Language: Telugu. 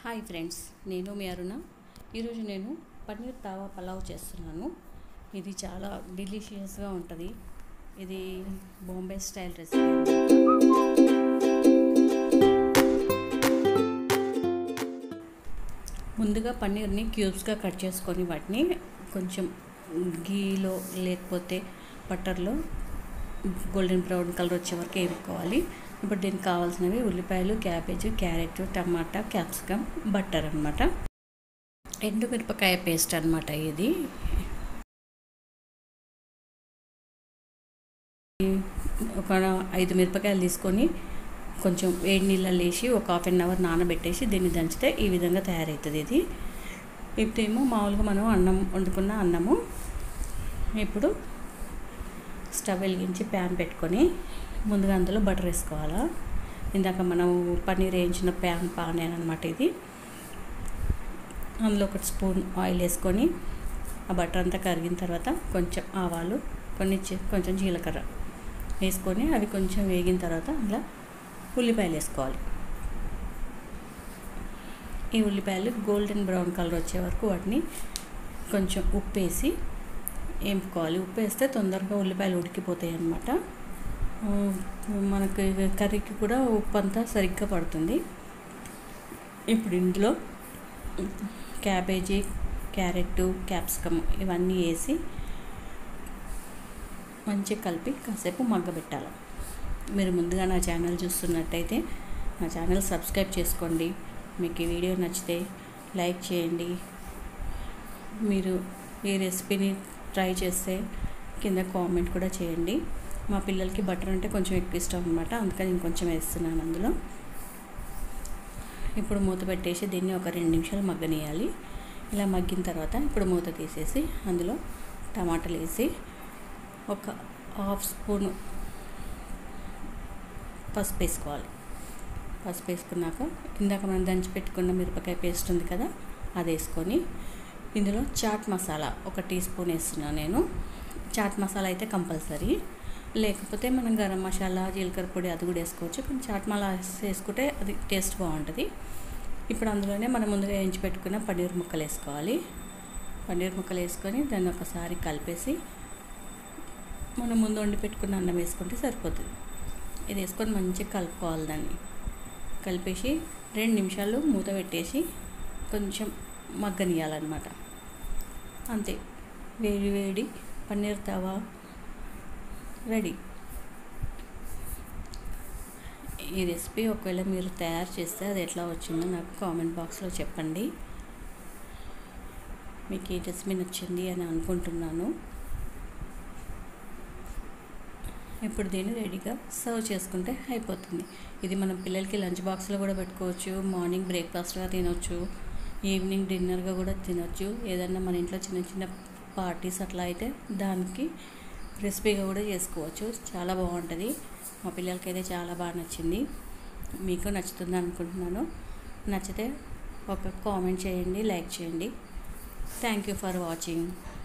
హాయ్ ఫ్రెండ్స్ నేను మీ అరుణ ఈరోజు నేను పన్నీర్ తావా పలావ్ చేస్తున్నాను ఇది చాలా డెలిషియస్గా ఉంటుంది ఇది బాంబే స్టైల్ రెసిపీ ముందుగా పన్నీర్ని క్యూబ్స్గా కట్ చేసుకొని వాటిని కొంచెం గీలో లేకపోతే బటర్లో గోల్డెన్ బ్రౌన్ కలర్ వచ్చే వరకు వేపుకోవాలి ఇప్పుడు దీనికి కావాల్సినవి ఉల్లిపాయలు క్యాబేజ్ క్యారెట్ టమాటా క్యాప్సికమ్ బట్టర్ అనమాట ఎండుమిరపకాయ పేస్ట్ అనమాట ఇది ఒక ఐదు మిరపకాయలు తీసుకొని కొంచెం వేడి నీళ్ళలో వేసి ఒక హాఫ్ అన్ అవర్ నానబెట్టేసి దీన్ని దంచితే ఈ విధంగా తయారవుతుంది ఇది ఇప్పుడేమో మామూలుగా మనం అన్నం వండుకున్న అన్నము ఇప్పుడు స్టవ్ వెలిగించి ప్యాన్ పెట్టుకొని ముందుగా అందులో బటర్ వేసుకోవాలా ఇందాక మనం పన్నీర్ వేయించిన ప్యాన్ పాన్ అనమాట ఇది అందులో ఒక స్పూన్ ఆయిల్ వేసుకొని ఆ బటర్ అంతా కరిగిన తర్వాత కొంచెం ఆవాలు కొన్ని కొంచెం జీలకర్ర వేసుకొని అవి కొంచెం వేగిన తర్వాత అందులో ఉల్లిపాయలు వేసుకోవాలి ఈ ఉల్లిపాయలు గోల్డెన్ బ్రౌన్ కలర్ వచ్చే వరకు వాటిని కొంచెం ఉప్పు వేసి వేపుకోవాలి ఉప్పు వేస్తే తొందరగా ఉల్లిపాయలు ఉడికిపోతాయి అన్నమాట మనకి కర్రీకి కూడా ఉప్పు అంతా సరిగ్గా పడుతుంది ఇప్పుడు ఇందులో క్యాబేజీ క్యారెట్ క్యాప్సికమ్ ఇవన్నీ వేసి మంచిగా కలిపి కాసేపు మగ్గబెట్టాలి మీరు ముందుగా నా ఛానల్ చూస్తున్నట్టయితే నా ఛానల్ సబ్స్క్రైబ్ చేసుకోండి మీకు ఈ వీడియో నచ్చితే లైక్ చేయండి మీరు ఈ రెసిపీని ట్రై చేస్తే కింద కామెంట్ కూడా చేయండి మా పిల్లలకి బటర్ అంటే కొంచెం ఎక్కువ ఇష్టం అనమాట అందుకని నేను కొంచెం వేస్తున్నాను అందులో ఇప్పుడు మూత పెట్టేసి దీన్ని ఒక రెండు నిమిషాలు మగ్గనియాలి ఇలా మగ్గిన తర్వాత ఇప్పుడు మూత తీసేసి అందులో టమాటాలు వేసి ఒక హాఫ్ స్పూన్ పసుపు వేసుకోవాలి పసుపు వేసుకున్నాక ఇందాక మనం దంచి పెట్టుకున్న మిరపకాయ పేస్ట్ ఉంది కదా అది వేసుకొని ఇందులో చాట్ మసాలా ఒక టీ స్పూన్ వేస్తున్నాను నేను చాట్ మసాలా అయితే కంపల్సరీ లేకపోతే మనం గరం మసాలా జీలకర్ర పొడి అది కూడా వేసుకోవచ్చు కానీ చాట్ మసాలా వేసుకుంటే అది టేస్ట్ బాగుంటుంది ఇప్పుడు అందులోనే మనం ముందుగా వేయించి పెట్టుకున్న పన్నీర్ ముక్కలు వేసుకోవాలి పన్నీర్ ముక్కలు వేసుకొని దాన్ని ఒకసారి కలిపేసి మనం ముందు వండి పెట్టుకున్న అన్నం వేసుకుంటే సరిపోతుంది ఇది వేసుకొని మంచిగా కలుపుకోవాలి దాన్ని కలిపేసి రెండు నిమిషాలు మూత పెట్టేసి కొంచెం మగ్గనియాలన్నమాట అంతే వేడి వేడి పన్నీర్ తవా రెడీ ఈ రెసిపీ ఒకవేళ మీరు తయారు చేస్తే అది ఎట్లా వచ్చిందో నాకు కామెంట్ బాక్స్లో చెప్పండి మీకు ఈ రెసిపీ నచ్చింది అని అనుకుంటున్నాను ఇప్పుడు దీన్ని రెడీగా సర్వ్ చేసుకుంటే అయిపోతుంది ఇది మనం పిల్లలకి లంచ్ బాక్స్లో కూడా పెట్టుకోవచ్చు మార్నింగ్ బ్రేక్ఫాస్ట్గా తినొచ్చు ఈవినింగ్ డిన్నర్గా కూడా తినొచ్చు ఏదన్నా మన ఇంట్లో చిన్న చిన్న పార్టీస్ అట్లా అయితే దానికి రెసిపీగా కూడా చేసుకోవచ్చు చాలా బాగుంటుంది మా పిల్లలకైతే చాలా బాగా నచ్చింది మీకు నచ్చుతుంది అనుకుంటున్నాను నచ్చితే ఒక కామెంట్ చేయండి లైక్ చేయండి థ్యాంక్ యూ ఫర్ వాచింగ్